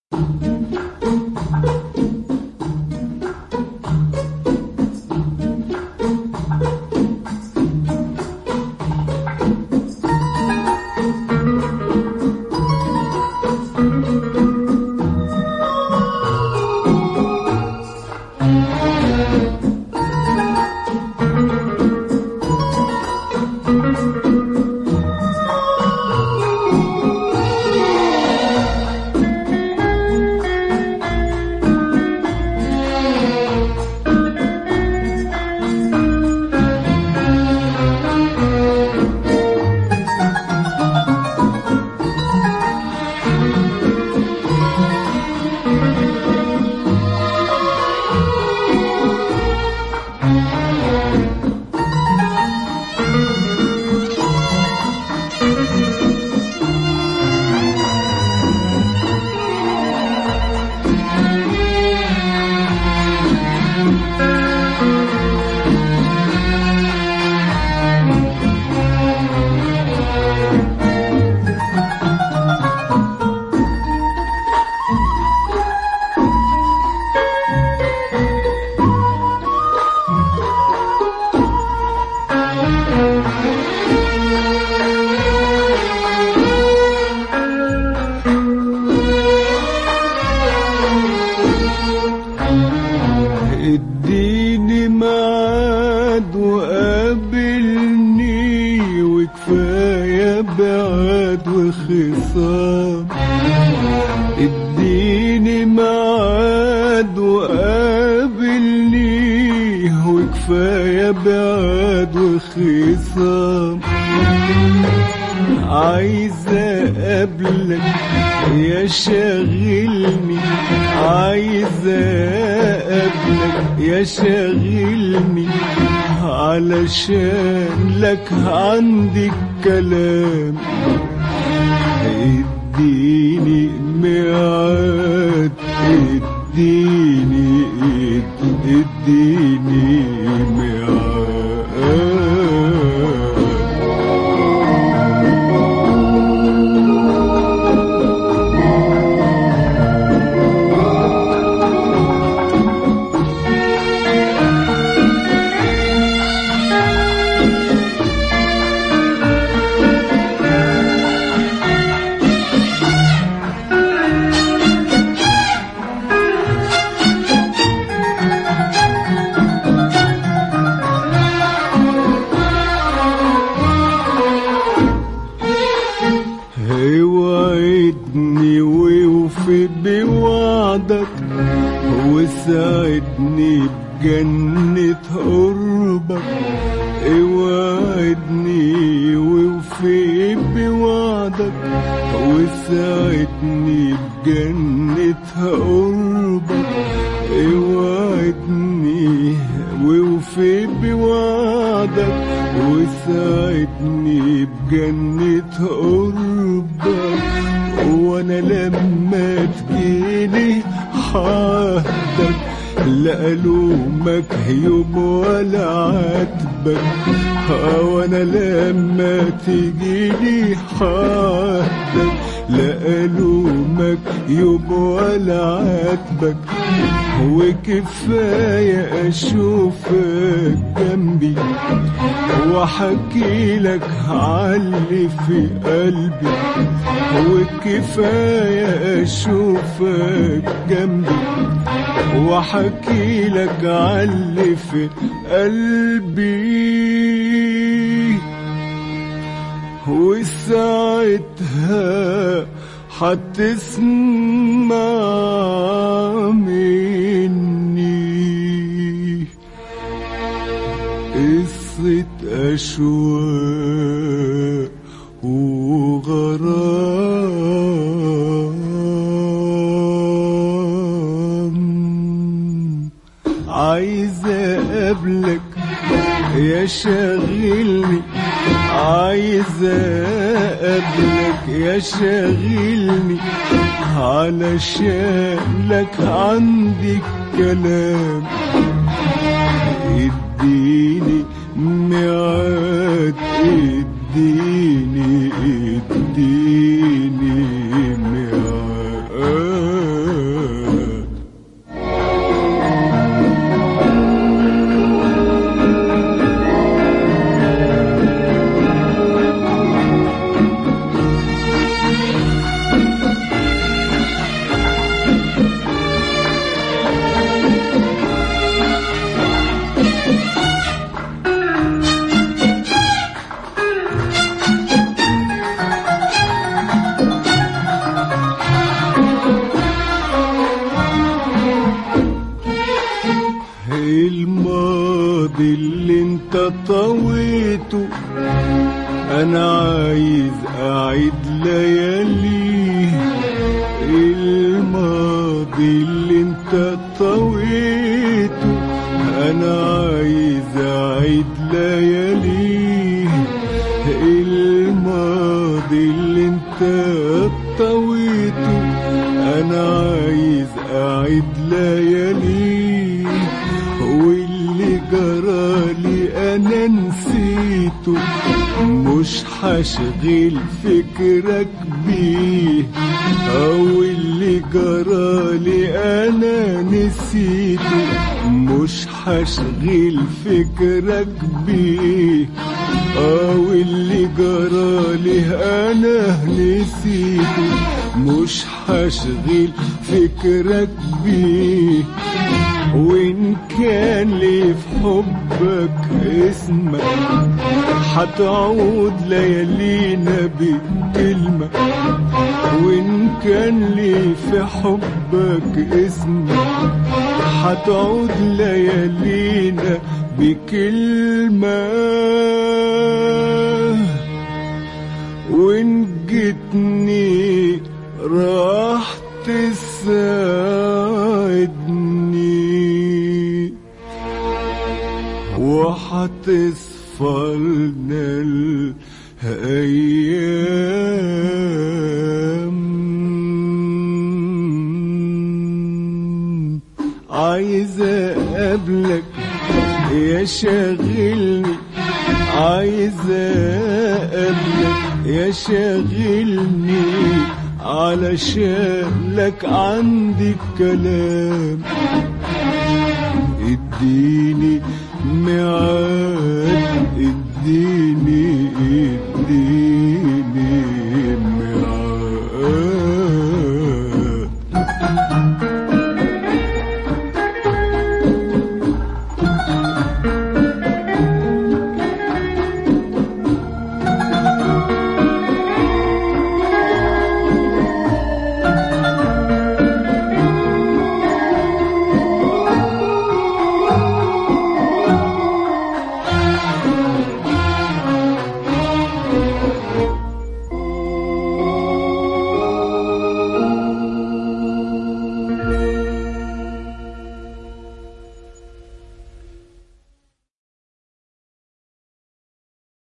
اديني ميعاد وقابلني وكفاية بعاد وخصام اديني ميعاد وقابلني وكفاية بعاد وخصام عايزة اقابلك يا شاغلني عايزة اقابلك يا شاغلني علشان لك عندي كلام اديني ميعاد اديني اديني ميعاد اوعدني ووفي بوعدك وساعدني بجنة قربك اوعدني ووفي بوعدك وساعدني بجنة قربك اوعدني ووفي بوعدك وساعدني بجنة قربك وانا لما تجيلي حاهدك لا الومك يوم ولا عاتبك وانا لما تجيلي حاهدك لا الومك يوم ولا عاتبك وكفاية اشوفك جنبي واحكي لك عاللي في قلبي وكفاية اشوفك جنبي واحكي لك عاللي في قلبي وساعتها هتسمع مني قصة أشواق وغرام عايزة أقابلك يا شاغلني عايزة أقابلك يا شاغلني علشان لك عندي كلام اديني ميعاد اديني اديني ميعاد الماضي اللي انت طويته انا عايز اعيد لياليه الماضي اللي انت طويته انا عايز اعيد لياليه الماضي اللي انت طويته انا عايز اعيد لياليه واللي جرالي انا نسيته مش هشغل فكرك بيه او اللي جرالي انا نسيته مش هشغل فكرك بيه او اللي جرالي انا نسيته مش هشغل فكرك بيه وان كان لي في حبك اسمك هتعود ليالينا بكلمة وان كان لي في حبك اسمك هتعود ليالينا بكلمة وان جيتني راح تساعدني وحتصفلنا الأيام عايز أقابلك يا شاغلني عايز أقابلك يا شاغلني علشان لك عندي كلام اديني ميعاد اديني اديني